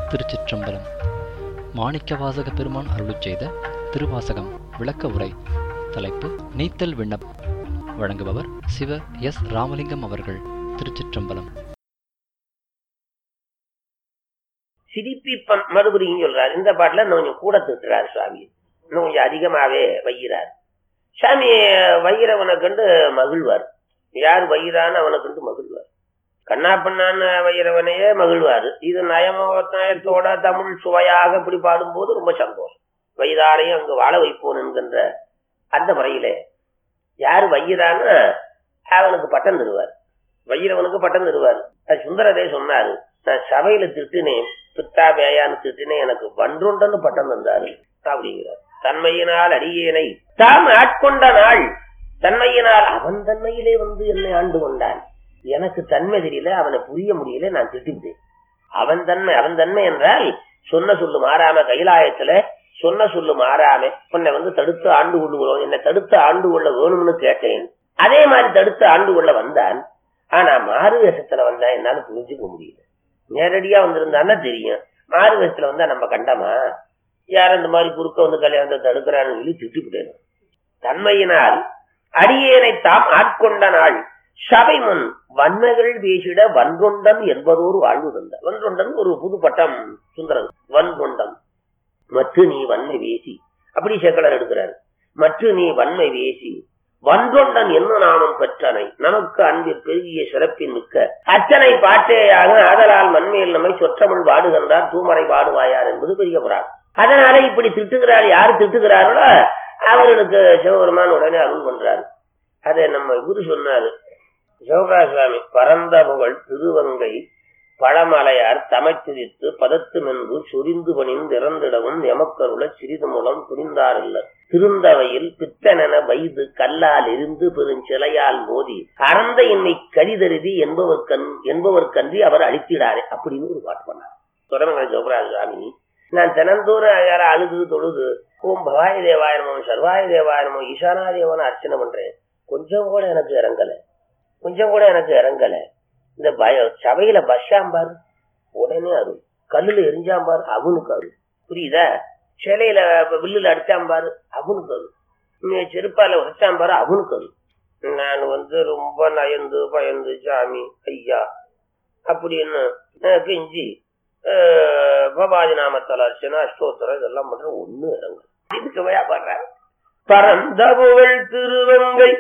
திருச்சிற்றம்பலம் மாணிக்கவாசக பெருமான் அருளிச் செய்த திருவாசகம் விளக்க உரை தலைப்பு நீத்தல் விண்ணப் வழங்குபவர் சிவ எஸ் ராமலிங்கம் அவர்கள் திருச்சிற்றம்பலம் சிரிப்பிப்பன் மறுபடியும் சொல்றாரு இந்த பாட்டுல இன்னும் கொஞ்சம் கூட திட்டுறாரு சுவாமி இன்னும் கொஞ்சம் அதிகமாவே வைகிறார் சாமி வைகிறவனை கண்டு மகிழ்வார் யார் வைகிறான்னு அவனை கண்டு மகிழ்வார் கண்ணா பண்ணான்னு வைகிறவனையே மகிழ்வார் இது நயமோ நயத்தோட தமிழ் சுவையாக இப்படி பாடும்போது ரொம்ப சந்தோஷம் வைதாரையும் அங்கு வாழ வைப்போன் என்கின்ற அந்த முறையிலே யார் வைகிறான்னு அவனுக்கு பட்டம் தருவார் வைகிறவனுக்கு பட்டம் தருவார் அது சுந்தரதே சொன்னாரு நான் சபையில திட்டுனேன் பித்தா பேயான்னு திட்டுனேன் எனக்கு வன்றுண்டன்னு பட்டம் தந்தாரு அப்படிங்கிறார் தன்மையினால் அடியேனை தாம் ஆட்கொண்ட நாள் தன்மையினால் அவன் தன்மையிலே வந்து என்னை ஆண்டு கொண்டான் எனக்கு தன்மை தெரியல அவனை புரிய முடியல நான் திட்டிவிட்டேன் அவன் தன்மை அவன் தன்மை என்றால் சொன்ன சொல்லு மாறாம கைலாயத்துல சொன்ன சொல்லு மாறாம உன்னை வந்து தடுத்து ஆண்டு கொள்ளுகிறோம் என்னை தடுத்து ஆண்டு கொள்ள வேணும்னு கேட்டேன் அதே மாதிரி தடுத்து ஆண்டு கொள்ள வந்தான் ஆனா மாறு வேஷத்துல வந்தா என்னால புரிஞ்சுக்க முடியல நேரடியா வந்திருந்தான்னா தெரியும் மாறு வேஷத்துல வந்தா நம்ம கண்டமா யார் அந்த மாதிரி குறுக்க வந்து கல்யாணத்தை தடுக்கிறான்னு சொல்லி திட்டுவிட்டேன் தன்மையினால் அடியேனை தாம் ஆட்கொண்ட நாள் சபை முன் வன்மைகள் பேசிட வன்கொண்டன் என்பதோரு வாழ்வு தந்த வன்கொண்டன் ஒரு புது பட்டம் சுந்தரன் வன்கொண்டன் மற்ற நீ வன்மை வேசி அப்படி சேக்கலர் எடுக்கிறார் மற்ற நீ வன்மை வேசி வன்கொண்டன் என்ன நாமம் பெற்றனை நமக்கு அன்பில் பெருகிய சிறப்பின் மிக்க அச்சனை பாட்டேயாக ஆதலால் மண்மையில் நம்மை சொற்றமிழ் பாடுகின்றார் தூமரை பாடுவாயார் என்பது பெரிய புறார் அதனால இப்படி திட்டுகிறார் யாரு திட்டுகிறார்களோ அவர்களுக்கு சிவபெருமான் உடனே அருள் பண்றாரு அதை நம்ம குரு சொன்னாரு சிவகாசுவாமி பரந்த புகழ் திருவங்கை பழமலையார் தமைத்துதித்து பதத்து மென்பு சொரிந்து பணிந்து இறந்திடவும் எமக்கருள சிறிது மூலம் புரிந்தாரில்ல திருந்தவையில் பித்தனென வைது கல்லால் இருந்து பெருஞ்சிலையால் மோதி அறந்த என்னை கடிதருதி என்பவர் கண் என்பவர்கன்றி அவர் அழித்திடாரே அப்படின்னு ஒரு பாட்டு பண்ணார் தொடர்ந்து சிவராஜ சுவாமி நான் தினந்தோறும் யார அழுது தொழுது ஓம் பவாய தேவாயனமோ சர்வாய தேவாயனமோ ஈசானா தேவன அர்ச்சனை பண்றேன் கொஞ்சம் கூட எனக்கு இறங்கல கொஞ்சம் கூட எனக்கு இறங்கல இந்த பய சபையில பஸ்ஸாம்பாரு உடனே அருள் கல்லுல எரிஞ்சாம்பாரு அவனுக்கு அருள் புரியுதா சிலையில வில்லுல அடிச்சாம்பாரு அவனுக்கு அருள் நீ செருப்பால உடைச்சாம்பாரு அவனுக்கு அருள் நான் வந்து ரொம்ப நயந்து பயந்து சாமி ஐயா அப்படின்னு கெஞ்சி பபாதி நாமத்தால் அர்ச்சனை அஷ்டோத்தரம் இதெல்லாம் பண்ற ஒண்ணு இறங்கு இதுக்கு வயாப்படுற பரந்த புகழ் திருவங்கை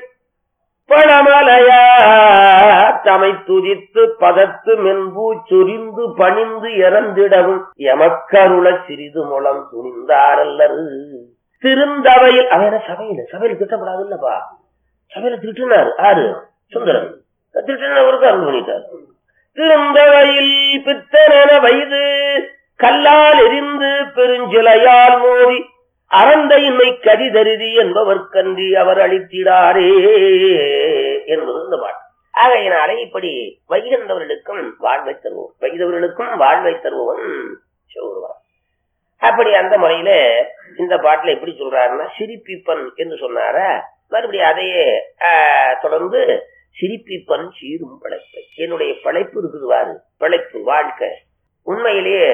பழமலையா தமை துதித்து பதத்து மென்பூ சொரிந்து பணிந்து இறந்திடவும் எமக்கருள சிறிது மூலம் துணிந்தாரல்லரு திருந்தவையில் அவன சபையில சபையில திட்டப்படாது இல்லப்பா சபையில திட்டினாரு ஆறு சுந்தரம் திட்டினவருக்கு அருள் பண்ணிட்டார் திருந்தவையில் பித்தன வயது கல்லால் எரிந்து பெருஞ்சிலையால் மோதி அறந்தையின்மை கதிதருதி என்பவர்கன்றி அவர் அளித்திடாரே என்பது இந்த பாட்டு ஆகையினாலே இப்படி வைகின்றவர்களுக்கும் வாழ்வை தருவோம் வைகிதவர்களுக்கும் வாழ்வை தருவோம் சொல்லுவார் அப்படி அந்த முறையில இந்த பாட்டுல எப்படி சொல்றாருன்னா சிரிப்பிப்பன் என்று சொன்னார மறுபடியும் அதையே தொடர்ந்து சிரிப்பிப்பன் சீரும் படைப்பை என்னுடைய படைப்பு இருக்குது வாரு படைப்பு வாழ்க்கை உண்மையிலேயே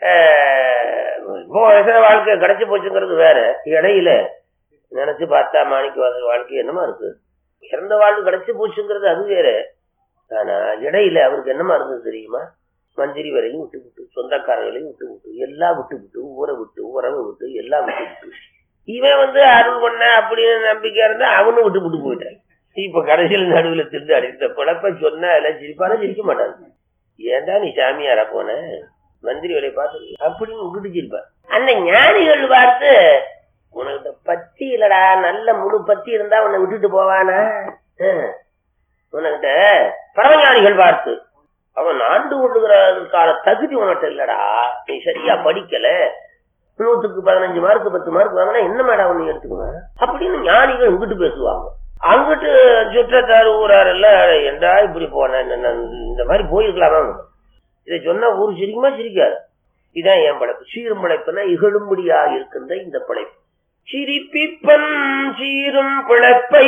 வாழ்க்கை கிடைச்சு போச்சுங்கிறது வேற இடையில நினைச்சு பார்த்தா மாணிக்க வாசல் வாழ்க்கை என்னமா இருக்கு இறந்த வாழ்வு கிடைச்சு போச்சுங்கிறது அது வேற ஆனா இடையில அவருக்கு என்னமா இருந்தது தெரியுமா மந்திரி வரையும் விட்டு விட்டு சொந்தக்காரங்களையும் விட்டு விட்டு எல்லாம் விட்டு விட்டு ஊரை விட்டு உறவை விட்டு எல்லாம் விட்டு விட்டு இவன் வந்து அருள் பண்ண அப்படின்னு நம்பிக்கை இருந்தா அவனும் விட்டு விட்டு போயிட்டான் இப்ப கடைசியில் நடுவுல திருந்து அடித்த பிழப்ப சொன்னா எல்லாம் சிரிப்பான சிரிக்க மாட்டாங்க ஏன்டா நீ சாமியாரா போன மந்திரி வேலையை பார்த்து அப்படின்னு விட்டுட்டு சிரிப்பார் அந்த ஞானிகள் பார்த்து உனக்கிட்ட பத்தி இல்லடா நல்ல முழு பத்தி இருந்தா உன்னை விட்டுட்டு போவானா உனக்கிட்ட பரமஞானிகள் பார்த்து அவன் ஆண்டு கொள்ளுகிறதுக்கான தகுதி உனக்கிட்ட இல்லடா நீ சரியா படிக்கல நூத்துக்கு பதினஞ்சு மார்க் பத்து மார்க் வாங்கினா என்ன மேடம் நீ எடுத்துக்குவேன் அப்படின்னு ஞானிகள் இங்கிட்டு பேசுவாங்க அங்கிட்டு சுற்றத்தார் ஊரார் எல்லாம் என்றா இப்படி போன இந்த மாதிரி போயிருக்கலாமா இதை சொன்னா ஊர் சிரிக்குமா சிரிக்காது இதான் என் படைப்பு சீரும் படைப்புனா இகழும்படியா இருக்கின்ற இந்த படைப்பு சிரிப்பிப்பன் சீரும் பிழைப்பை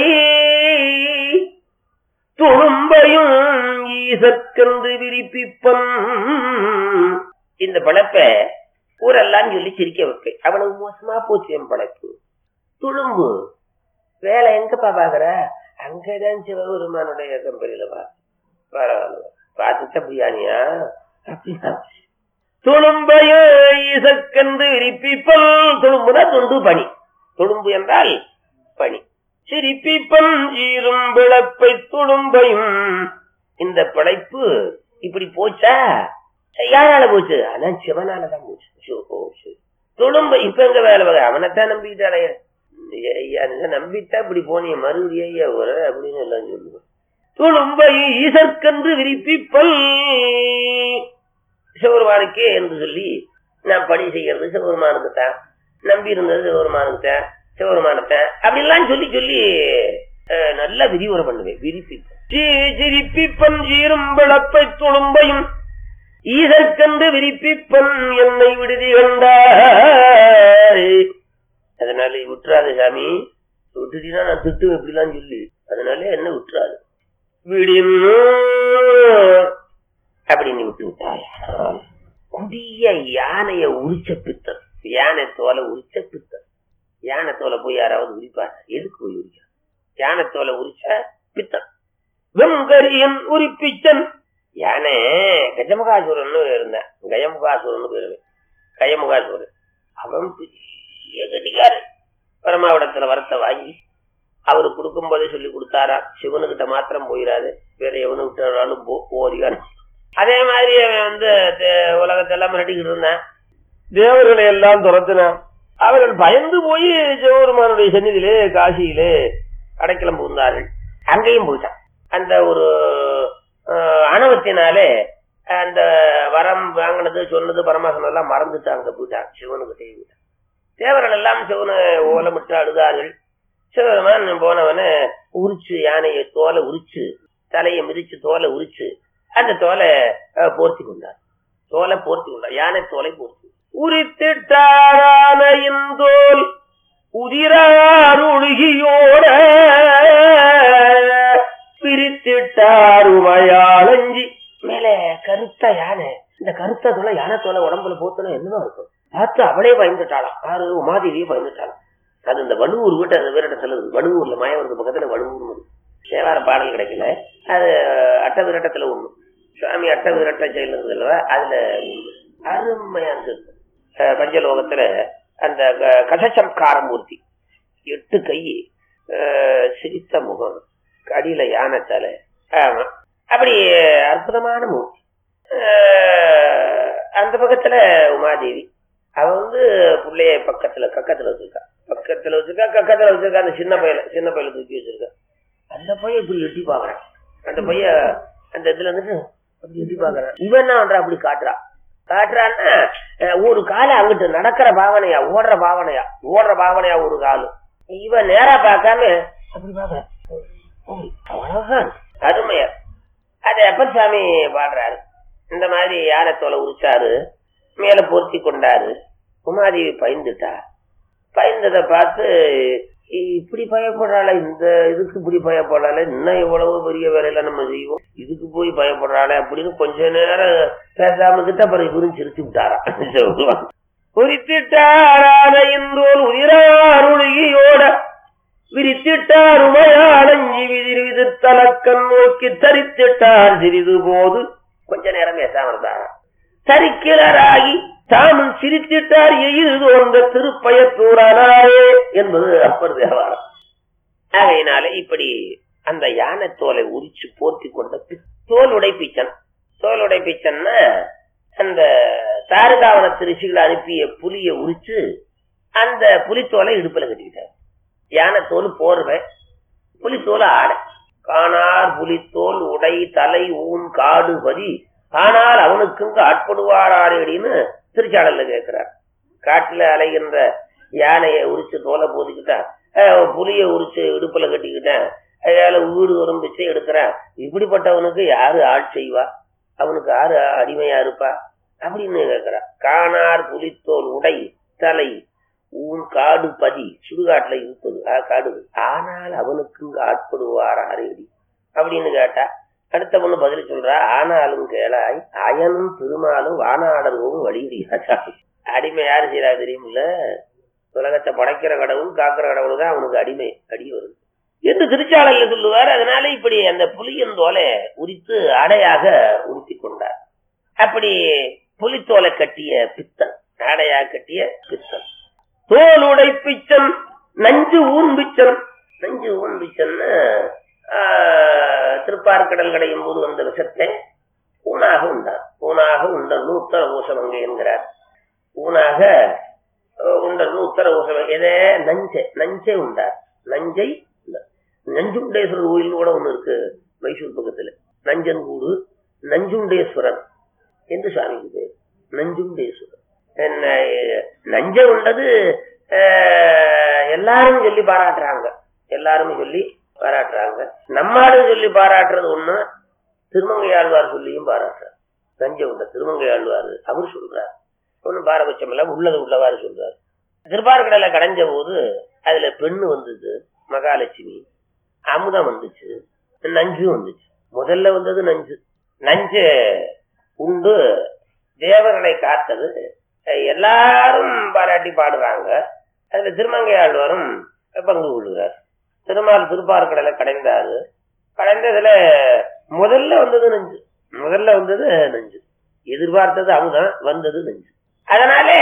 துணும்பையும் ஈசற்கன்று விரிப்பிப்பன் இந்த பழப்ப ஊரெல்லாம் சொல்லி சிரிக்க வைப்பேன் அவனுக்கு மோசமா போச்சு என் பழப்பு துளும்பு வேலை எங்கப்பா பாக்குற அங்கதான் சிவபெருமானுடைய கம்பெனியில பா பரவாயில்ல பார்த்துட்ட பிரியாணியா அப்படியா துளும்பையோ ஈசக்கன்று விரிப்பிப்பல் துளும்புனா துண்டு பனி துளும்பு என்றால் பனி சிரிப்பிப்பன் ஈரும் விளப்பை துளும்பையும் இந்த படைப்பு இப்படி போச்சா யாரால போச்சு ஆனா சிவனாலதான் போச்சு சோ, ஓ, சரி. துளும்ப இப்ப எங்க வேலை வகை அவனைத்தான் நம்பிட்டானே ஐயா நீங்க நம்பிட்டா இப்படி போனீங்க மறுபடியும் ஐயா வர அப்படின்னு எல்லாம் சொல்லுவோம் துளும்பை ஈசற்கன்று விரிப்பிப்பல் சிவபெருமானுக்கே என்று சொல்லி நான் பணி செய்யறது சிவபெருமானுக்கு தான் நம்பி இருந்தது சிவபெருமானுக்கு தான் சிவபெருமானுக்கு தான் அப்படிலாம் சொல்லி சொல்லி அஹ், நல்லா விரிவுரை பண்ணுவேன் விரிப்பிப்பன் சிரிப்பிப்பன் சீரும் விளப்பை துளும்பையும் ஈசற்கன்று விரிப்பிப்பன் என்னை விடுதி கண்டாய் அதனால விட்டுறாது சாமி விட்டுட்டீங்கன்னா நான் திட்டுவேன் இப்படிலாம் சொல்லி அதனால என்ன விட்டுறாது விடின் அப்படின்னு விட்டு விட்டாய் கொடிய யானைய உரிச்ச பித்தர் யானை தோலை உரிச்ச பித்தர் யானை தோலை போய் யாராவது உரிப்பார் எதுக்கு போய் உரிக்க யானை தோலை உரிச்ச பித்தர் வெங்கரியன் உரிப்பிச்சன் யானை கஜமுகாசுரன் இருந்தான் கஜமுகாசுரன் பேரு கஜமுகாசுரன் அவன் பெரிய கட்டிக்காரன் பரமாவிடத்துல வரத்தை வாங்கி அவரு கொடுக்கும் போதே சொல்லி கொடுத்தாரா சிவனுக்கிட்ட மாத்திரம் போயிடாது வேற எவனு விட்டாலும் போ ஓடிவான் அதே மாதிரி அவன் வந்து தே- உலகத்தை எல்லாம் மிரட்டிக்கிட்டு இருந்தான் தேவர்களை எல்லாம் துரத்தினான் அவர்கள் பயந்து போய் சிவபெருமானுடைய சந்நிதியிலே காசியிலே அடைக்கலம் புகுந்தார்கள் அங்கேயும் போயிட்டான் அந்த ஒரு அஹ், அணவத்தினாலே அந்த வரம் வாங்கினது சொன்னது பரமாசனம் எல்லாம் மறந்துட்டாங்க போயிட்டான் சிவனுக்கு போயிட்டான் தேவர்கள் எல்லாம் சிவனை ஓலமிட்டு அழுதார்கள் சிவபெருமான் போனவன உரிச்சு யானையை தோலை உரிச்சு தலையை மிதிச்சு தோலை உரிச்சு அந்த தோலை அஹ், போர்த்தி கொண்டார் தோலை போர்த்தி கொண்டார் யானை தோலை போர்த்தி உரித்திட்டாரானையின் தோல் உதிராருழுகியோட பிரித்திட்டார் உமையாளஞ்சி மேல கருத்த யானை இந்த கருத்த தோலை யானை தோலை உடம்புல போத்தனா என்னதான் இருக்கும் பார்த்து அவளே பயந்துட்டாளாம் யாரு உமாதேவியே பயந்துட்டாளாம் அது இந்த வடுவூர் வீட்டு அந்த வீரட்டத்துல இருக்கு வடுவூர்ல மாயவரத்து பக்கத்துல வடுவூர் தேவார பாடல் கிடைக்கல அது அட்ட விரட்டத்துல ஒண்ணு சுவாமி அட்ட விரட்ட செயல் இருந்ததுல அதுல ஒண்ணு. அருமையா இருந்தது அஹ் பஞ்சலோகத்துல அந்த க- கசசம்காரமூர்த்தி எட்டு கை அஹ் சிரித்த முகம் அடியில யானை தலை ஆமா அப்படி அற்புதமான மூர்த்தி அஹ் அந்த பக்கத்துல உமாதேவி அவ வந்து பிள்ளைய பக்கத்துல கக்கத்துல வச்சிருக்கா பக்கத்துல வச்சிருக்கா கக்கத்துல வச்சிருக்கா அந்த சின்ன பையல சின்ன பையல தூக்கி வச்சிருக்கா அந்த பையன் இப்படி எட்டி பாக்குறான் அந்த பையன் அந்த இதுல இருந்துட்டு அப்படி எட்டி பாக்குறான் இவன் என்ன பண்றான் அப்படி காட்டுறான் காட்டுறான்னா அஹ், ஒரு காலை அங்கிட்டு நடக்கிற பாவனையா ஓடுற பாவனையா ஓடுற பாவனையா ஒரு காலு இவன் நேரா பார்க்காம அப்படி பாக்குறான் அவ்வளவுதான் அருமையா அது அப்பர் சாமி பாடுறாரு இந்த மாதிரி யானை தோலை உரிச்சாரு மேல பொருத்தி கொண்டாரு உமாதேவி பயந்துட்டா பயந்ததை பார்த்து இ- இப்படி பயப்படுறாளே இந்த இதுக்கு இப்படி பயப்படுறாளே இன்னும் எவ்வளவு பெரிய வேலையில நம்ம செய்வோம் இதுக்கு போய் பயப்படுறாளே அப்படின்னு கொஞ்ச நேரம் பேசாம கிட்ட அப்புறம் இவரும் சிரிச்சு விட்டாராம் சொல்லுவாங்க குறித்திட்டாரான இன்றோல் உயிராருளியோட விரித்திட்டார் உமையாளஞ்சி விதிர் விதிர்த்தலக்கண் நோக்கி தரித்திட்டார் சிறிது போது கொஞ்ச நேரம் பேசாம இருந்தாராம் தரிக்கிறராகி தாமும் சிரித்திட்டார் எயிறு தோன்ற திருப்பயத்தூரானாரே என்பது அப்பர் தேவாரம் ஆகையினால இப்படி அந்த யானை தோலை உரிச்சு போர்த்தி கொண்ட பி- தோல் உடைப்பிச்சன் தோல் உடைப்பிச்சன்னா அந்த தாரகாவனத்து ரிஷிகளை அனுப்பிய புலியை உரிச்சு அந்த புலித்தோலை இடுப்புல கட்டிக்கிட்டார் யானை தோல் போர்வை புலித்தோலை ஆடை காணார் புலித்தோல் உடை தலை ஊன் காடு பதி ஆனால் அவனுக்கும் ஆட்படுவாரார் அப்படின்னு திருச்சாடல்ல கேட்கிறார் காட்டுல அலைகின்ற யானையை உரிச்சு தோலை போதிக்கிட்டான் அஹ் புலியை உரிச்சு இடுப்புல கட்டிக்கிட்டேன் அதனால வீடு வரும் பிச்சை எடுக்கிறேன் இப்படிப்பட்டவனுக்கு யாரு ஆள் செய்வா அவனுக்கு யாரு அடிமையா இருப்பா அப்படின்னு கேட்கிறார் காணார் புலித்தோல் உடை தலை ஊன் காடு பதி சுடுகாட்டுல இருப்பது ஆ, காடு ஆனால் அவனுக்கு ஆட்படுவார் ஆரேடி அப்படின்னு கேட்டா அடுத்த பொண்ணு பதில் சொல்றா ஆனாலும் கேளாய் அயனும் திருமாலும் வானாடலும் வழியுடியாச்சா அடிமை யாரு செய்யறா தெரியுமில்ல உலகத்தை படைக்கிற கடவுள் காக்கிற கடவுள் தான் அவனுக்கு அடிமை அடி வருது என்று திருச்சாலையில சொல்லுவார் அதனால இப்படி அந்த புலியின் தோலை உரித்து ஆடையாக உடுத்தி கொண்டார் அப்படி புலித்தோலை கட்டிய பித்தன் ஆடையாக கட்டிய பித்தன் தோலுடை பிச்சன் நஞ்சு ஊன் பிச்சன் நஞ்சு ஊன் பிச்சன்னு திருப்பார்கடல் கடையும் போது வந்த விஷத்தை ஊனாக உண்டார் ஊனாக உண்டர்னு உத்தர ஊசமங்கை என்கிறார் ஊனாக உண்டர்னு உத்தர ஊசமங்கை எதே நஞ்சை நஞ்சை உண்டார் நஞ்சை நஞ்சுண்டேஸ்வரர் கோயில் கூட ஒண்ணு இருக்கு மைசூர் பக்கத்துல நஞ்சன்கூடு நஞ்சுண்டேஸ்வரர் என்று சுவாமிக்கு பேர் நஞ்சுண்டேஸ்வரர் என்ன நஞ்ச உண்டது எல்லாரும் சொல்லி பாராட்டுறாங்க எல்லாரும் சொல்லி பாராட்டுறாங்க நம்மாடு சொல்லி பாராட்டுறது ஒண்ணு திருமங்கையாழ்வார் சொல்லியும் பாராட்டுறார் நஞ்ச உண்ட திருமங்கையாழ்வார் அவர் சொல்றார் ஒன்னும் பாரபட்சம் இல்ல உள்ளது உள்ளவாறு சொல்றாரு திருப்பார்கடலை கடைஞ்ச போது அதுல பெண்ணு வந்தது மகாலட்சுமி அமுதம் வந்துச்சு நஞ்சு வந்துச்சு முதல்ல வந்தது நஞ்சு நஞ்சு உண்டு தேவர்களை காத்தது எல்லாரும் பாராட்டி பாடுறாங்க அதுல திருமங்கை ஆழ்வாரும் பங்கு கொள்கிறார் திருமால் திருப்பார்கடலை கடைந்தாரு கடைந்ததுல முதல்ல வந்தது நஞ்சு முதல்ல வந்தது நஞ்சு எதிர்பார்த்தது அமுதம் வந்தது நஞ்சு அதனாலே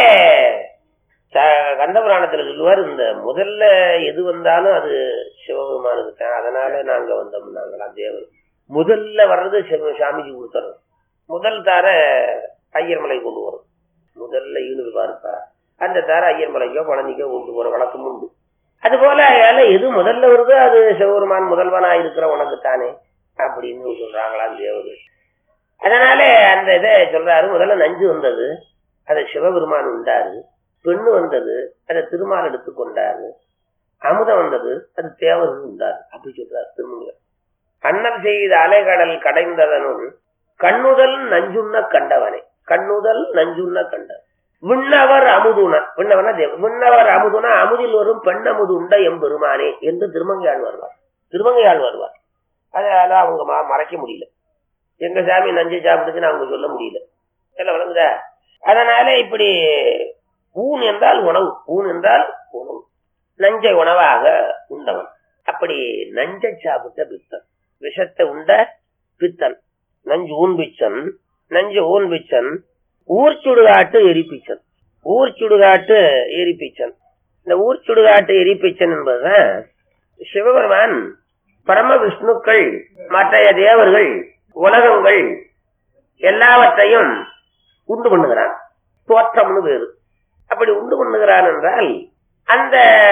கந்தபுராணத்துல சொல்லுவார் இந்த முதல்ல எது வந்தாலும் அது சிவபெருமானுக்கு தான் அதனால நாங்க வந்தோம் நாங்களாம் தேவர் முதல்ல வர்றது சிவ சாமிக்கு கொடுத்துறோம் முதல் தார ஐயர்மலை கொண்டு வரும் முதல்ல ஈடு பார்ப்பா அந்த தார ஐயர்மலைக்கோ பழனிக்கோ கொண்டு போற வழக்கம் உண்டு அது போல எது முதல்ல வருதோ அது சிவபெருமான் முதல்வனா இருக்கிற உனக்கு தானே அப்படின்னு சொல்றாங்களாம் தேவர் அதனால அந்த இதை சொல்றாரு முதல்ல நஞ்சு வந்தது அதை சிவபெருமான் உண்டாரு பெண்ணு வந்தது அதை திருமால் எடுத்து கொண்டாரு அமுதம் வந்தது அது தேவர்கள் உண்டாரு அப்படி சொல்றாரு திருமங்க அண்ணல் செய்த அலைகடல் கடைந்ததனுள் கண்ணுதல் நஞ்சுண்ண கண்டவனே கண்ணுதல் நஞ்சுண்ண கண்டவன் விண்ணவர் அமுதுன விண்ணவன தேவ விண்ணவர் அமுதுன அமுதில் வரும் பெண்ணமுது உண்ட எம்பெருமானே என்று திருமங்கையாள் வருவார் திருமங்கையாள் வருவார் அதால அவங்க மறைக்க முடியல எங்க சாமி நஞ்சை சாப்பிடுதுன்னு அவங்க சொல்ல முடியல எல்லாம் வழங்குதா அதனால இப்படி ஊன் என்றால் உணவு ஊன் என்றால் உணவு நஞ்சை உணவாக உண்டவன் அப்படி நஞ்சை சாப்பிட்ட பித்தன் விஷத்தை உண்ட பித்தன் நஞ்சு ஊன் பிச்சன் நஞ்சு ஊன் பிச்சன் ஊர் சுடுகாட்டு எரிப்பிச்சன் ஊர் சுடுகாட்டு எரிப்பிச்சன் இந்த ஊர் சுடுகாட்டு எரிப்பிச்சன் என்பதுதான் சிவபெருமான் பரம விஷ்ணுக்கள் மற்ற தேவர்கள் உலகங்கள் எல்லாவற்றையும் உண்டு பண்ணுகிறான் தோற்றம்னு பேரு அப்படி உண்டு பண்ணுகிறான் என்றால் அந்த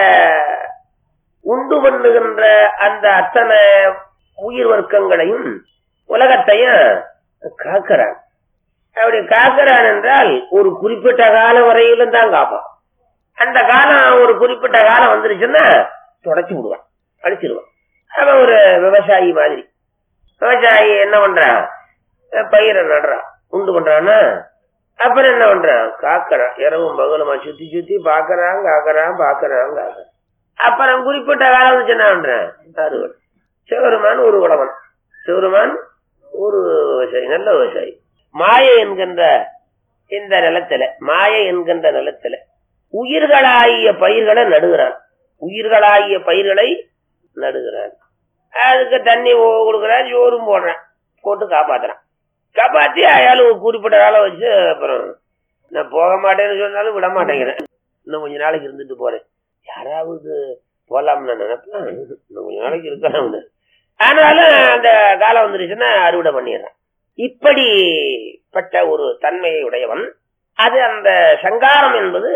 உண்டு பண்ணுகின்ற அந்த அத்தனை உயிர் வர்க்கங்களையும் உலகத்தையும் காக்கிறான் அப்படி காக்கிறான் என்றால் ஒரு குறிப்பிட்ட காலம் வரையிலும் தான் காப்பான் அந்த காலம் ஒரு குறிப்பிட்ட காலம் வந்துருச்சுன்னா தொடச்சி விடுவான் அடிச்சிருவான் அவன் ஒரு விவசாயி மாதிரி விவசாயி என்ன பண்றான் பயிரை நடுறான் உண்டு பண்றான்னா அப்புறம் என்ன பண்றான் காக்கறான் இரவும் பகலுமா சுத்தி சுத்தி பாக்குறான் காக்கறான் பாக்குறான் காக்கறான் அப்புறம் குறிப்பிட்ட காலம் வந்துச்சு என்ன பண்றான் அறுவடை சிவருமான் ஒரு உழவன் சிவருமான் ஒரு விவசாயி நல்ல விவசாயி மாயை என்கின்ற இந்த நிலத்துல மாயை என்கின்ற நிலத்துல உயிர்களாகிய பயிர்களை நடுகிறான் உயிர்களாகிய பயிர்களை நடுகிறான் அதுக்கு தண்ணி கொடுக்குறான் சோறும் போடுறான் போட்டு காப்பாத்துறான் காப்பாத்தி அயாலும் ஒரு குறிப்பிட்ட காலம் வச்சு அப்புறம் நான் போக மாட்டேன்னு சொன்னாலும் விட மாட்டேங்கிறேன் இன்னும் கொஞ்ச நாளைக்கு இருந்துட்டு போறேன் யாராவது போலாம்னு நான் நினைப்பேன் இன்னும் கொஞ்ச நாளைக்கு இருக்கலாம் ஆனாலும் அந்த காலம் வந்துருச்சுன்னா அறுவடை பண்ணிடுறான் இப்படிப்பட்ட ஒரு தன்மையை உடையவன் அது அந்த சங்காரம் என்பது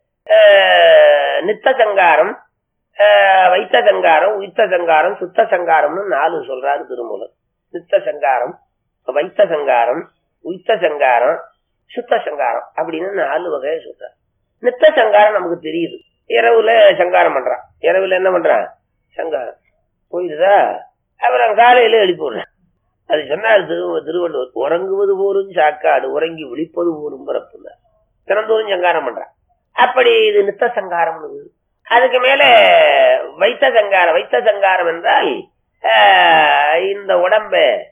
நித்த சங்காரம் வைத்த சங்காரம் உயித்த சங்காரம் சுத்த சங்காரம்னு நாலு சொல்றாரு திருமூலர் நித்த சங்காரம் வைத்த சங்காரம் உயித்த சங்காரம் சுத்த சங்காரம் அப்படின்னு நாலு வகையை சொல்றார் நித்த சங்காரம் நமக்கு தெரியுது இரவுல சங்காரம் பண்றான் இரவுல என்ன பண்றான் சங்காரம் போயிடுதா அப்புறம் காலையில எழுப்பி விடுறான் அது சொன்னார் திரு திருவள்ளுவர் உறங்குவது போலும் சாக்காடு உறங்கி விழிப்பது போலும் பிறப்பு தினந்தோறும் சங்காரம் பண்றான் அப்படி இது நித்த சங்காரம் அதுக்கு மேல வைத்த சங்காரம் வைத்த சங்காரம் என்றால் இந்த உடம்ப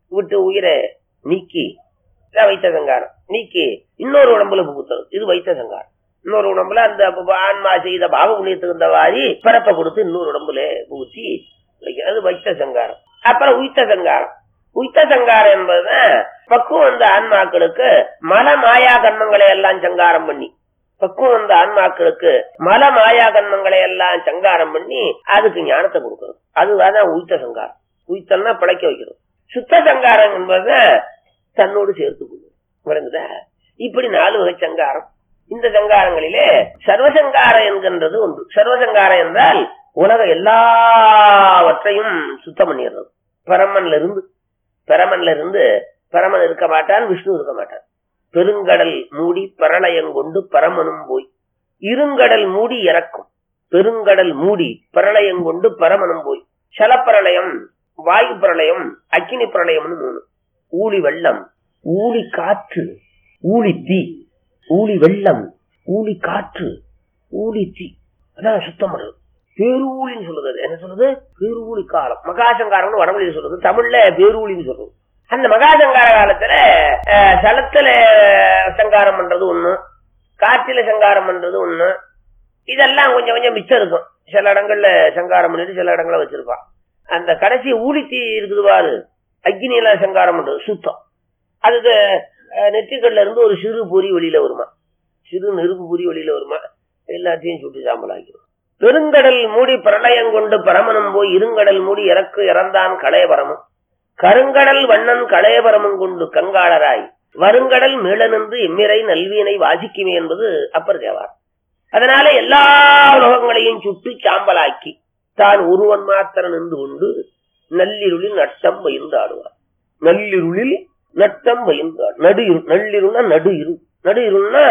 விட்டு உயிரை நீக்கி இதான் வைத்த சங்காரம் நீக்கி இன்னொரு உடம்புல புகுத்தல் இது வைத்த சங்காரம் இன்னொரு உடம்புல அந்த ப- ஆன்மா செய்த பாவ புண்ணியத்துக்கு இந்த வாரி பிறப்பை கொடுத்து இன்னொரு உடம்புல புகுத்தி வைக்க- அது வைத்த சங்காரம் அப்புறம் உயித்த சங்காரம் உயித்த சங்காரம் என்பதுதான் பக்குவம் வந்த ஆன்மாக்களுக்கு மல மாயா கர்மங்களை எல்லாம் சங்காரம் பண்ணி பக்குவம் வந்த ஆன்மாக்களுக்கு மல மாயா கர்மங்களை எல்லாம் சங்காரம் பண்ணி அதுக்கு ஞானத்தை கொடுக்கறது அதுதான் உயித்த சங்காரம் உயித்தல்னா பிழைக்க வைக்கிறது சுத்த சங்காரம் என்பது தன்னோடு சேர்த்து கொள்வது விளங்குதா இப்படி நாலு வகை சங்காரம் இந்த சங்காரங்களிலே சர்வசங்காரம் என்கின்றது ஒன்று சர்வசங்காரம் என்றால் உலக எல்லாவற்றையும் சுத்தம் பண்ணிடுறது பரமன்ல இருந்து பரமன்ல இருந்து பரமன் இருக்க மாட்டான் விஷ்ணு இருக்க மாட்டான் பெருங்கடல் மூடி பரளயம் கொண்டு பரமனும் போய் இருங்கடல் மூடி இறக்கும் பெருங்கடல் மூடி பிரளயம் கொண்டு பரமனும் போய் சலப்பிரளயம் வாயு பிரளயம் அக்கினி பிரளயம்னு மூணு ஊழி வெள்ளம் ஊழி காற்று ஊழி தீ ஊழி வெள்ளம் ஊழி காற்று ஊழி தீ அதான் சுத்தம் பண்றது பேரூழின்னு சொல்லுது என்ன சொல்லுது பேரூழி காலம் மகாசங்காரம்னு வடமொழியில் சொல்லுது தமிழ்ல பேரூழின்னு சொல்றது அந்த மகாசங்கார காலத்துல அஹ், சலத்துல சங்காரம் பண்றது ஒண்ணு காற்றில சங்காரம் பண்றது ஒண்ணு இதெல்லாம் கொஞ்சம் கொஞ்சம் மிச்சம் இருக்கும் சில இடங்கள்ல சங்காரம் பண்ணிட்டு சில இடங்கள்ல வச்சிருப்பான் அந்த கடைசி ஊழித்தீ இருக்குது பாரு அக்னியில சங்காரம் பண்றது சுத்தம் அதுக்கு அஹ், நெற்றிக்கல்ல இருந்து ஒரு சிறு பொறி வெளியில வருமா சிறு நெருப்பு பொறி வெளியில வருமா எல்லாத்தையும் சுட்டு சாம்பல் ஆக்கிடும் பெருங்கடல் மூடி பிரளயம் கொண்டு பரமனும் போய் இருங்கடல் மூடி இறக்கு இறந்தான் களையபரமும் கருங்கடல் வண்ணன் களையபரமும் கொண்டு கங்காளராய் வருங்கடல் மீளனின்று எம்மிரை நல்வியனை வாசிக்குமே என்பது அப்பர் தேவார் அதனால எல்லா உலகங்களையும் சுட்டு சாம்பலாக்கி தான் ஒருவன் மாத்திரம் நின்று கொண்டு நள்ளிருளில் நட்டம் பயிர்ந்தாடுவார் நள்ளிருளில் நட்டம் பயிர்ந்தாடு நடு இரு நள்ளிருள்னா நடு இரு நடு இருள்னா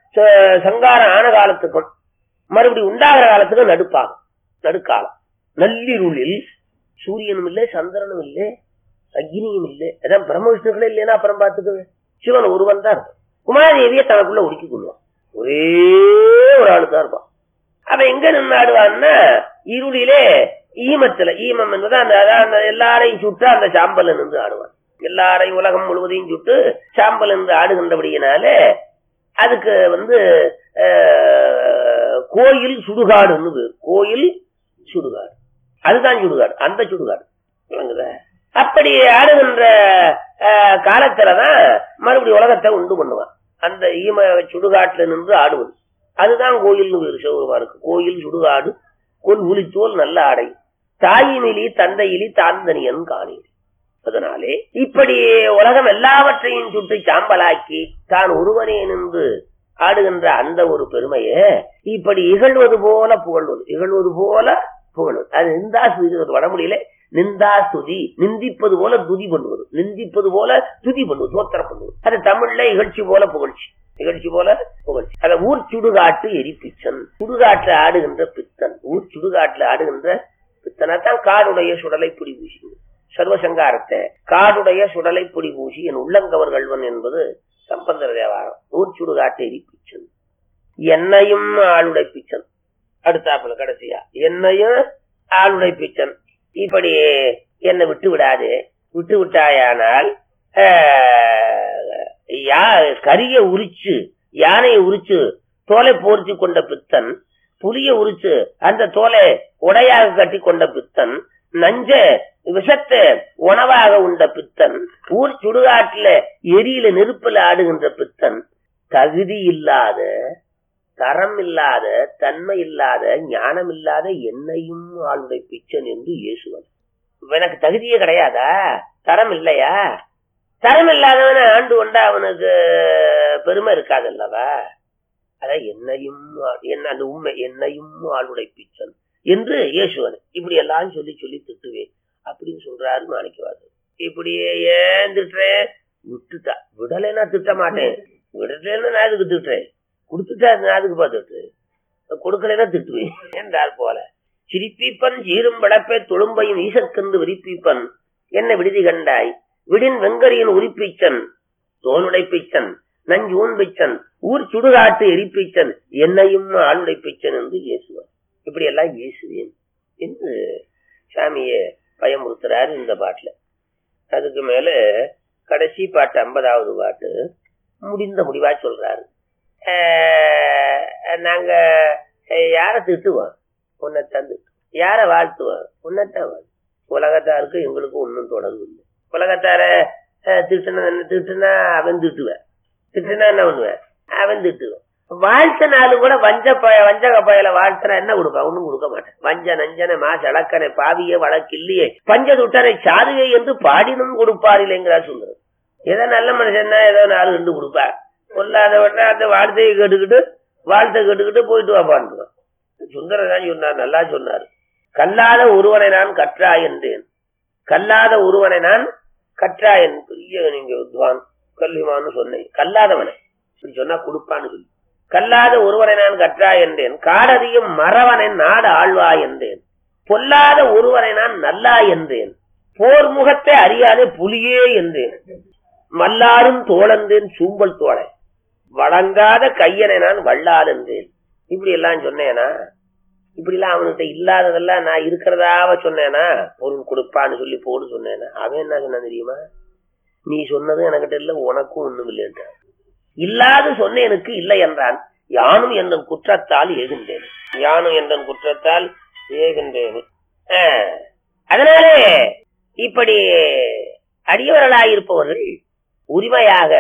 ச- சங்காரம் ஆன காலத்துக்கும் மறுபடி உண்டாகிற காலத்துக்கும் நடுப்பாகும் நடுக்காலம் நள்ளிருளில் சூரியனும் இல்லை சந்திரனும் இல்லை அக்னியும் இல்லை அதான் பிரம்ம விஷ்ணுக்களே இல்லைன்னா அப்புறம் பார்த்துக்கவே சிவன் ஒருவன் தான் இருப்பான் குமாரதேவியை தனக்குள்ள ஒடுக்கி கொள்வான் ஒரே ஒரு ஆளு தான் இருப்பான் அவன் எங்க நின்று ஆடுவான்னா இருளிலே ஈமத்துல ஈமம் என்பது அந்த அதான் அந்த எல்லாரையும் சுட்டு அந்த சாம்பல் நின்று ஆடுவான் எல்லாரையும் உலகம் முழுவதையும் சுட்டு சாம்பல் நின்று ஆடுகின்றபடியினாலே அதுக்கு வந்து அஹ், கோயில் சுடுகாடுன்னு பேர் கோயில் சுடுகாடு அதுதான் சுடுகாடு அந்த சுடுகாடு விளங்குதா அப்படி ஆடுகின்ற அஹ், காலத்துலதான் மறுபடியும் உலகத்தை உண்டு பண்ணுவான் அந்த ஈம சுடுகாட்டுல நின்று ஆடுவது அதுதான் கோயில்னு பேரு சிவபெருமானுக்கு கோயில் சுடுகாடு கொல் உளித்தோல் நல்ல ஆடை தாயினிலி தந்தையிலி தாந்தனியன் காணீர் அதனாலே இப்படி உலகம் எல்லாவற்றையும் சுட்டு சாம்பலாக்கி தான் ஒருவனே நின்று ஆடுகின்ற அந்த ஒரு பெருமையை இப்படி இகழ்வது போல புகழ்வது இகழ்வது போல புகழ்வது அது நிந்தா ஸ்துதி வடமொழியில நிந்தா ஸ்துதி நிந்திப்பது போல துதி பண்ணுவது நிந்திப்பது போல துதி பண்ணுவது தோத்திரம் பண்ணுவது அது தமிழ்ல இகழ்ச்சி போல புகழ்ச்சி நிகழ்ச்சி போல புகழ்ச்சி அத ஊர் சுடுகாட்டு எரிப்பிச்சன் சுடுகாட்டுல ஆடுகின்ற பித்தன் ஊர் சுடுகாட்டுல ஆடுகின்ற பித்தனா தான் காடுடைய சுடலை புடி பூசி சர்வசங்காரத்தை காடுடைய சுடலை புடி பூசி என் உள்ளங்கவர் கல்வன் என்பது சம்பந்தர தேவாரம் ஊர் சுடுகாட்டு எரிப்பிச்சன் என்னையும் ஆளுடை பிச்சன் அடுத்தாப்புல கடைசியா என்னையும் ஆளுடை பிச்சன் இப்படி என்னை விட்டு விடாது விட்டு விட்டாயானால் ஆஹ், யா- கரிய உரிச்சு யானையை உரிச்சு தோலை போர்த்தி கொண்ட பித்தன் புலிய உரிச்சு அந்த தோலை உடையாக கட்டி கொண்ட பித்தன் நஞ்ச விஷத்தை உணவாக உண்ட பித்தன் ஊர் சுடுகாட்டுல எரியில நெருப்புல ஆடுகின்ற பித்தன் தகுதி இல்லாத தரம் இல்லாத தன்மை இல்லாத ஞானம் இல்லாத என்னையும் ஆளுடை பிச்சன் என்று இயேசுவன் எனக்கு தகுதியே கிடையாதா தரம் இல்லையா தரம் இல்லாதவனை ஆண்டு கொண்டா அவனுக்கு பெருமை இருக்காதல்லவா அத என்னையும் ஆ- என்ன அந்த உண்மை என்னையும் ஆளுடை பிச்சன் என்று இயேசுவன் இப்படி எல்லாம் சொல்லி சொல்லி திட்டுவேன் அப்படின்னு சொல்றாரு மாணிக்கவாசர் இப்படியே ஏன் திட்டுறேன் விட்டுட்டா விடலைன்னா திட்ட மாட்டேன் விடலைன்னா நான் அதுக்கு திட்டுறேன் கொடுத்துட்டா நான் அதுக்கு பார்த்துட்டு கொடுக்கலைன்னா திட்டுவேன் என்றால் போல சிரிப்பிப்பன் சீரும் வளப்பை துளும்பையும் ஈசற்கந்து விரிப்பிப்பன் என்ன விடுதி கண்டாய் விடின் வெங்கரியின் உரிப்பிச்சன் தோலுடை பிச்சன் நஞ்சூன் பிச்சன் ஊர் சுடுகாட்டு எரிப்பிச்சன் என்னையும் ஆளுடை பிச்சன் என்று இயேசுவார் இப்படி எல்லாம் இயேசுவேன் என்று சாமியை பயமுறுத்துறாரு இந்த பாட்டுல அதுக்கு மேல கடைசி பாட்டு ஐம்பதாவது பாட்டு முடிந்த முடிவா சொல்றாரு ஆஹ் நாங்க அஹ், யாரை திட்டுவோம் உன்னைத்தான் திட்டுவோம் யாரை வாழ்த்துவோம் உன்னைத்தான் வாழ்த்து உலகத்தாருக்கு எங்களுக்கு ஒன்றும் தொடர்பு இல்லை உலகத்தார அஹ், திட்டுனா என்ன திட்டுனா அவன் திட்டுவேன் திட்டுனா என்ன பண்ணுவேன் அவன் திட்டுவேன் வாழ்த்தினாலும் கூட வஞ்ச பய வஞ்சக பயல வாழ்த்துனா என்ன கொடுப்பா ஒண்ணும் கொடுக்க மாட்டேன் வஞ்ச நஞ்சன மா சளக்கனை பாவிய வழக்கில்லையே பஞ்ச துட்டனை சாதுவே என்று பாடினும் கொடுப்பார் இல்லைங்கிறார் சொல்றது ஏதோ நல்ல மனுஷன்னா ஏதோ நாலு ரெண்டு கொடுப்பா பொல்லாதவன்னா அந்த வார்த்தையை கேட்டுக்கிட்டு வாழ்த்தை கேட்டுக்கிட்டு போயிட்டு வாப்பான்றான் சுந்தரர் தான் சொன்னார் நல்லா சொன்னார் கல்லாத ஒருவனை நான் கற்றா என்றேன் கல்லாத ஒருவனை நான் கற்றா என் பெரிய நீங்க வித்வான் கல்விமான்னு சொன்னேன் கல்லாதவனை இப்படி சொன்னா கொடுப்பான்னு சொல்லி கல்லாத ஒருவனை நான் கற்றா என்றேன் காடறியும் மறவனை நாடு ஆழ்வா என்றேன் பொல்லாத ஒருவனை நான் நல்லா என்றேன் போர் முகத்தை அறியாதே புலியே என்றேன் மல்லாரும் தோழந்தேன் சூம்பல் தோழை வழங்காத கையனை நான் வள்ளால் என்றேன் இப்படி எல்லாம் சொன்னேனா இப்படி எல்லாம் அவன்கிட்ட இல்லாததெல்லாம் நான் இருக்கிறதாவ சொன்னேனா பொருள் கொடுப்பான்னு சொல்லி போடு சொன்னேனா அவன் என்ன சொன்னான் தெரியுமா நீ சொன்னது எனக்கிட்ட இல்ல உனக்கும் ஒண்ணும் இல்லைன்றான் இல்லாது சொன்னேனுக்கு இல்லை என்றான் யானும் என்ற குற்றத்தால் ஏகின்றேன் யானும் என்ற குற்றத்தால் ஏகின்றேன் ஆஹ், அதனாலே இப்படி அடியவர்களாயிருப்பவர்கள் உரிமையாக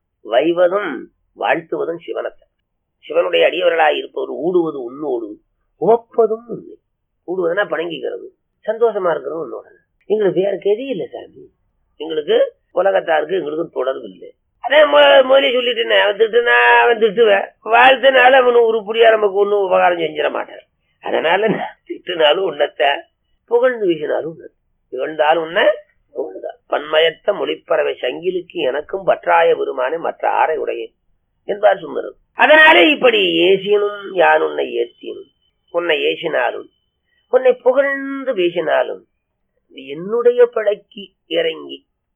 வைவதும் வாழ்த்துவதும் சிவனத்தை சிவனுடைய அடியவர்களாய் இருப்பவர் ஊடுவது உன்னோடு உவப்பதும் உண்மை ஊடுவதுன்னா பணங்கிக்கிறது சந்தோஷமா இருக்கிறது உன்னோட எங்களுக்கு வேற கெதி இல்லை சாமி எங்களுக்கு உலகத்தாருக்கு எங்களுக்கும் தொடர்பு இல்லை அதே மு- முதலே சொல்லிட்டு அவன் திட்டுனா அவன் திட்டுவேன் வாழ்த்தினால அவனு உருப்படியா நமக்கு ஒன்றும் உபகாரம் செஞ்சிட மாட்டான் அதனால நான் திட்டுனாலும் உன்னத்தை புகழ்ந்து வீசினாலும் உன்னத்தை புகழ்ந்தாலும் உன்ன புகழ்ந்தால் பன்மயத்த மொழிப்பறவை சங்கிலுக்கு எனக்கும் பற்றாய பெருமானே மற்ற ஆரை உடையேன் என்பார் சுந்தரர் அதனாலே இப்படி ஏசினும் யான் உன்னை ஏற்றினும் உன்னை ஏசினாலும் உன்னை புகழ்ந்து பேசினாலும் நீ என்னுடைய படைக்கு இறங்கி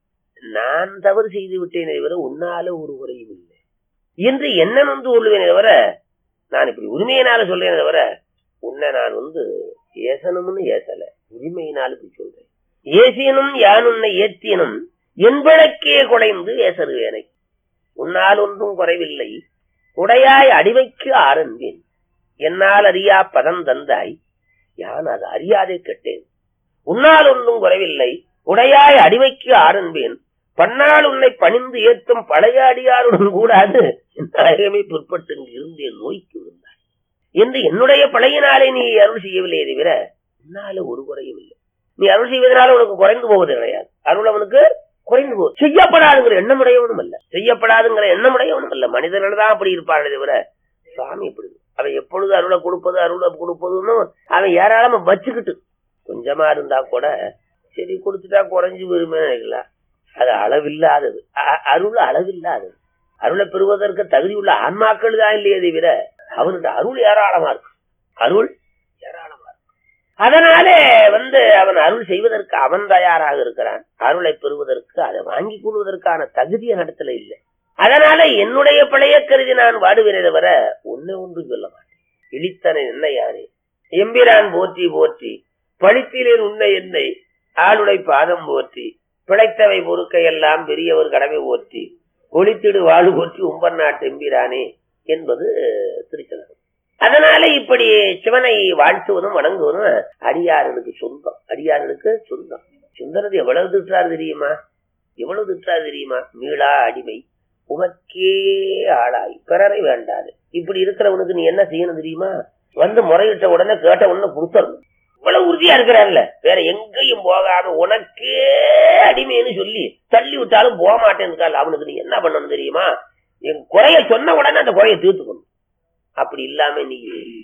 நான் தவறு செய்து விட்டேனே தவிர உன்னால ஒரு குறையும் இல்லை என்று என்ன வந்து கொள்வேனே தவிர நான் இப்படி உரிமையினால சொல்றேனே தவிர உன்னை நான் வந்து ஏசணும்னு ஏசல உரிமையினால இப்படி சொல்றேன் ஏசியனும் யான் உன்னை ஏற்றியனும் என்பதற்கே குடைந்து ஏசருவேனை உன்னால் ஒன்றும் குறைவில்லை உடையாய் அடிமைக்கு ஆரம்பேன் என்னால் அறியா பதம் தந்தாய் யான் அது அறியாதே கெட்டேன் உன்னால் ஒன்றும் குறைவில்லை உடையாய் அடிமைக்கு ஆரம்பேன் பன்னால் உன்னை பணிந்து ஏற்றும் பழைய அடியாருடன் கூடாது நாயகமே புற்பட்டு இங்கு இருந்தேன் நோய்க்கு விழுந்தாய் என்று என்னுடைய பழையினாலே நீ அருள் செய்யவில்லையே தவிர உன்னால ஒரு குறையும் இல்லை நீ அருள் செய்வதனால உனக்கு குறைந்து போவது கிடையாது அருள் அவனுக்கு குறைந்து போகுது செய்யப்படாதுங்கிற எண்ணமுடையவனும் அல்ல செய்யப்படாதுங்கிற எண்ணமுடையவனும் அல்ல மனிதர்கள் தான் அப்படி இருப்பார்களே தவிர சுவாமி அப்படி இல்லை. அவன் எப்பொழுது அருளை கொடுப்பது அருளை கொடுப்பதுன்னு அவன் ஏராளமா வச்சுக்கிட்டு கொஞ்சமா இருந்தா கூட சரி கொடுத்துட்டா குறைஞ்சு வருமே நினைக்கலாம் அது அளவில்லாதது அ- அருள் அளவில்லாதது அருளை பெறுவதற்கு தகுதி உள்ள ஆன்மாக்கள் தான் இல்லையே தவிர அவனுடைய அருள் ஏராளமா இருக்கு அருள் ஏராளமா இருக்கு அதனாலே வந்து அவன் அருள் செய்வதற்கு அவன் தயாராக இருக்கிறான் அருளை பெறுவதற்கு அதை வாங்கி கொள்வதற்கான தகுதி இடத்துல இல்லை அதனால என்னுடைய பழைய கருதி நான் வாடுவேனே தவிர ஒண்ணு ஒன்று சொல்ல மாட்டேன் இழித்தனை என்ன யாரே எம்பிரான் போற்றி போற்றி பழித்திலேன் உன்னை என்னை ஆளுடை பாதம் போற்றி பிழைத்தவை பொறுக்கையெல்லாம் பெரியவர் கடமை போற்றி ஒளித்திடு வாழ் போற்றி உம்பர் நாட்டு எம்பிரானே என்பது திருச்சலம் அதனால இப்படி சிவனை வாழ்த்துவதும் வணங்குவதும் அடியார்களுக்கு சொந்தம் அடியார்களுக்கு சொந்தம் சுந்தரது எவ்வளவு திட்டார் தெரியுமா எவ்வளவு திட்டார் தெரியுமா மீளா அடிமை உமக்கே ஆளாய் பிறரை வேண்டாது இப்படி இருக்கிறவனுக்கு நீ என்ன செய்யணும் தெரியுமா வந்து முறையிட்ட உடனே கேட்ட உடனே கொடுத்தரணும் இவ்வளவு உறுதியா இருக்கிறார்ல வேற எங்கேயும் போகாம உனக்கே அடிமைன்னு சொல்லி தள்ளி விட்டாலும் போக மாட்டேன்னு அவனுக்கு நீ என்ன பண்ணணும் தெரியுமா என் குறைய சொன்ன உடனே அந்த குறைய தீர்த்துக்கணும் அப்படி இல்லாம நீ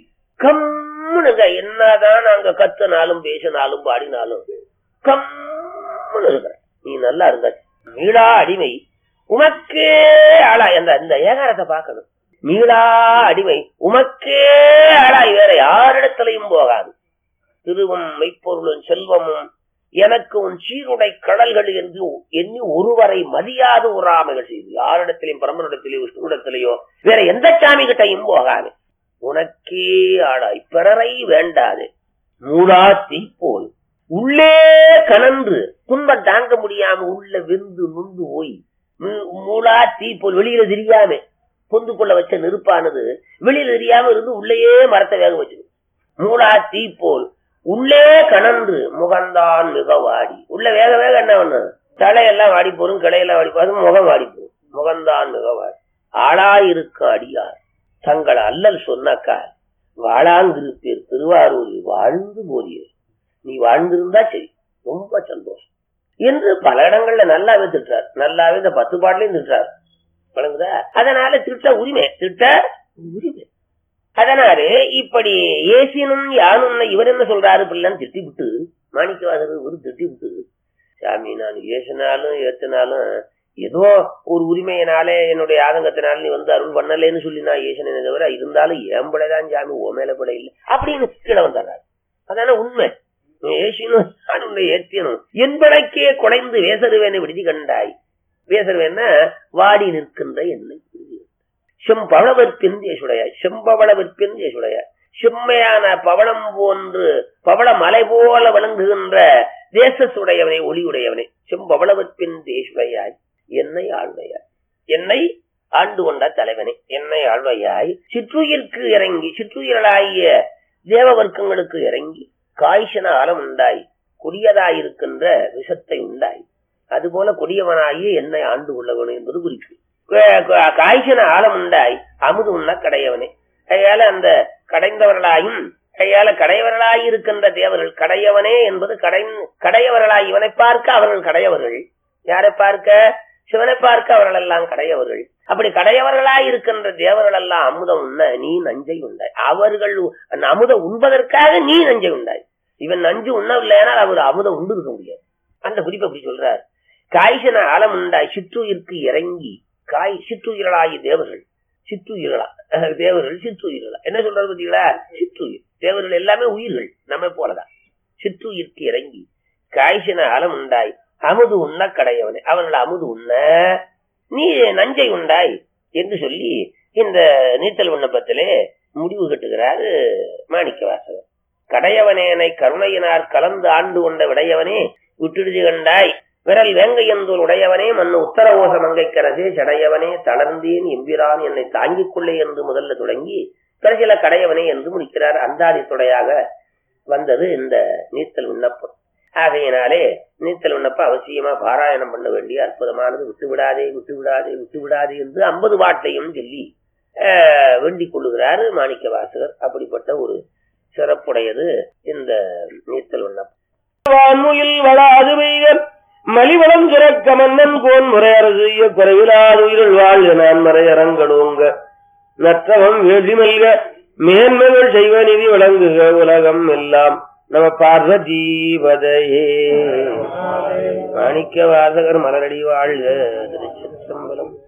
கம்முனுங்க என்னதான் நாங்க கத்துனாலும் பேசினாலும் பாடினாலும் கம்முன்னு இருக்கிற நீ நல்லா இருந்த மீளா அடிமை உமக்கே ஆளா அந்த இந்த ஏகாரத்தை பார்க்கணும் மீளா அடிமை உமக்கே ஆளாய் வேற யாரிடத்திலையும் போகாது திருவும் மெய்ப்பொருளும் செல்வமும் எனக்கு உன் சீருடை கடல்கள் என்று எண்ணி ஒருவரை மதியாது உறாமைகள் செய்து யாரிடத்திலையும் பிரம்மனிடத்திலேயோ விஷ்ணுவிடத்திலேயோ வேற எந்த சாமி கிட்டையும் போகாது உனக்கே ஆளாய் பிறரை வேண்டாது மூடா தீப்போல் உள்ளே கனன்று துன்பம் தாங்க முடியாம உள்ள வெந்து நுந்து போய் மூ- மூளா தீ போல் வெளியில தெரியாம பொந்துக்குள்ள வச்ச நெருப்பானது வெளியில தெரியாம இருந்து உள்ளேயே மரத்தை வேக வச்சிடும் மூளா தீ போல் உள்ளே கனன்று முகந்தான் மிக வாடி உள்ள வேக வேக என்ன பண்ணு தலையெல்லாம் வாடி போரும் கிளையெல்லாம் வாடி போகும் முகம் வாடி போகும் முகந்தான் மிக வாடி ஆளாயிருக்க அடியார் தங்கள் அல்லல் சொன்னக்கால் வாழாங்கிருப்பீர் திருவாரூரில் வாழ்ந்து போறீர் நீ வாழ்ந்திருந்தா சரி ரொம்ப சந்தோஷம் என்று பல இடங்கள்ல நல்லாவே திட்டார் நல்லாவே இந்த பத்து பாட்டிலையும் திட்டார் வழங்குதா அதனால திட்ட உரிமை திட்ட உரிமை அதனாலே இப்படி ஏசினும் யானும் இவர் என்ன சொல்றாரு இப்படிலாம் திட்டி விட்டு மாணிக்கவாசர் ஒரு திட்டி விட்டு சாமி நான் ஏசினாலும் ஏத்தினாலும் ஏதோ ஒரு உரிமையினாலே என்னுடைய ஆதங்கத்தினால நீ வந்து அருள் பண்ணலேன்னு சொல்லி நான் ஏசினே தவிர இருந்தாலும் என் பிழைதான் சாமி ஓ மேல பிழை இல்லை அப்படின்னு கீழே வந்தாரு அதான உண்மை ஏசினும் நான் உன்னை ஏற்றியனும் என்படைக்கே குலைந்து வேசருவேனை விடுதி கண்டாய் வேசருவேன்னா வாடி நிற்கின்ற என்னை விடுதி செம்பவளவற்பின் தேசுடைய செம்பவளவற்பின் தேசுடைய செம்மையான பவளம் போன்று பவள மலை போல விளங்குகின்ற தேசத்துடையவனை ஒளியுடையவனை செம்பவளவற்பின் தேசுடையாய் என்னை ஆழ்வையாய் என்னை ஆண்டு கொண்ட தலைவனே என்னை ஆழ்வையாய் சிற்றுயிர்க்கு இறங்கி சிற்றுயிர்களாகிய தேவ வர்க்கங்களுக்கு இறங்கி காய்ச்சன அறம் உண்டாய் கொடியதாயிருக்கின்ற விஷத்தை உண்டாய் அதுபோல கொடியவனாகிய என்னை ஆண்டு கொள்ளவன் என்பது குறிப்பு காய்ச்சன ஆழம் உண்டாய் அமுது உண்ண கடையவனே கையால அந்த கடைந்தவர்களாயும் கையால கடையவர்களாய் இருக்கின்ற தேவர்கள் கடையவனே என்பது கடை கடையவர்களாய் இவனை பார்க்க அவர்கள் கடையவர்கள் யாரை பார்க்க சிவனை பார்க்க அவர்கள் எல்லாம் கடையவர்கள் அப்படி கடையவர்களாய் இருக்கின்ற தேவர்கள் எல்லாம் அமுதம் உண்ண நீ நஞ்சை உண்டாய் அவர்கள் அந்த அமுதம் உண்பதற்காக நீ நஞ்சை உண்டாய் இவன் நஞ்சு உண்ணவில்லையானால் அவர் அமுதம் உண்டு இருக்க முடியாது அந்த குறிப்பை அப்படி சொல்றார் காய்ச்சன ஆழம் உண்டாய் சிற்றுயிர்க்கு இறங்கி காய் சிற்றுயிர்களாகிய தேவர்கள் சிற்றுயிர்களா அஹ் தேவர்கள் சிற்றுயிர்களா என்ன சொல்றது பார்த்தீங்களா சிற்றுயிர் தேவர்கள் எல்லாமே உயிர்கள் நம்ம போலதான் சிற்றுயிர்க்கு இறங்கி காய்ச்சன ஆழம் உண்டாய் அமுது உண்ண கடையவனே அவர்கள் அமுது உண்ண நீ நஞ்சை உண்டாய் என்று சொல்லி இந்த நீத்தல் விண்ணப்பத்திலே முடிவு கட்டுகிறார் மாணிக்க வாசகர் கடையவனேனை கருணையினார் கலந்து ஆண்டு கொண்ட விடையவனே விட்டுடுதி கண்டாய் விரல் வேங்கையந்தூர் உடையவனே மண்ணு உத்தர ஓச மங்கைக்கரசே சடையவனே தளர்ந்தேன் எம்பிரான் என்னை தாங்கிக் கொள்ளே என்று முதல்ல தொடங்கி கடைசியில கடையவனே என்று முடிக்கிறார் அந்தாதி துடையாக வந்தது இந்த நீத்தல் விண்ணப்பம் ஆகையினாலே நீத்தல் விண்ணப்பம் அவசியமா பாராயணம் பண்ண வேண்டிய அற்புதமானது விட்டு விடாதே விட்டு விடாதே விட்டு விடாதே என்று ஐம்பது பாட்டையும் சொல்லி ஆஹ், வேண்டிக் கொள்ளுகிறார் மாணிக்க வாசகர் அப்படிப்பட்ட ஒரு சிறப்புடையது இந்த நீத்தல் விண்ணப்பம் வான்முயில் வளாது பெய்க மலிவளம் சுரக்க மன்னன் கோன் முறையரசு குறைவிலாது உயிரில் வாழ்க நான் மறையரங்கடுங்க நற்றவம் வேதி மல்க மேன்மைகள் செய்வ நிதி விளங்குக உலகம் எல்லாம் நம பார்வதீபதையே மாணிக்க வாசகர் மலரடி வாழ்க திருச்சிற்றம்பலம்